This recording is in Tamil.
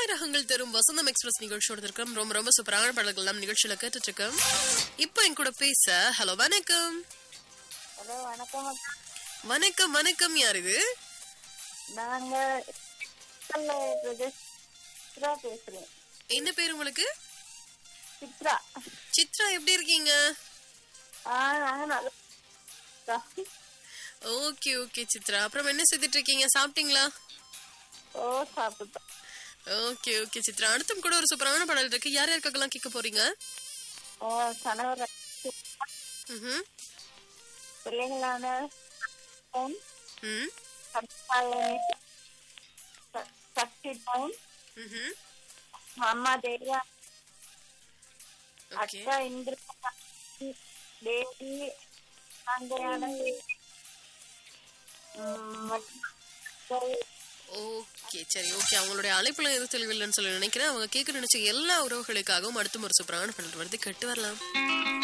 இளமை ரகங்கள் தரும் வசந்தம் எக்ஸ்பிரஸ் நிகழ்ச்சியோட இருக்கிறோம் ரொம்ப ரொம்ப சூப்பரான பாடல்கள் எல்லாம் நிகழ்ச்சியில கேட்டுட்டு இருக்கோம் இப்போ என் கூட பேச ஹலோ வணக்கம் ஹலோ வணக்கம் வணக்கம் வணக்கம் யார் இது நாங்க சித்ரா பேசுறேன் என்ன பேர் உங்களுக்கு சித்ரா சித்ரா எப்படி இருக்கீங்க ஆ நாங்க நல்லா ஓகே ஓகே சித்ரா அப்புறம் என்ன செய்துட்டு இருக்கீங்க சாப்பிட்டீங்களா ஓ சாப்பிட்டோம் ஓகே ஓகே சித்ரா அடுத்தும் கூட ஒரு சூப்பரான பாடல் இருக்கு யார் யாருக்கெல்லாம் கேட்க போறீங்க ஓ கணவர் ம்ஹும். பிள்ளைங்களான டவுன் ம் சக்தி டவுன் ம்ஹும். அம்மா தேவியா ஓகே அக்கா இந்திரா தேவி அங்கையான ஓகே சரி ஓகே அவங்களுடைய அழைப்புல எதுவும் தெளிவில்லைன்னு சொல்லி நினைக்கிறேன் அவங்க கேட்க நினைச்ச எல்லா உறவுகளுக்காகவும் அடுத்தும் ஒரு சூப்பரான பாடல் வருது கேட்டு வரலாம்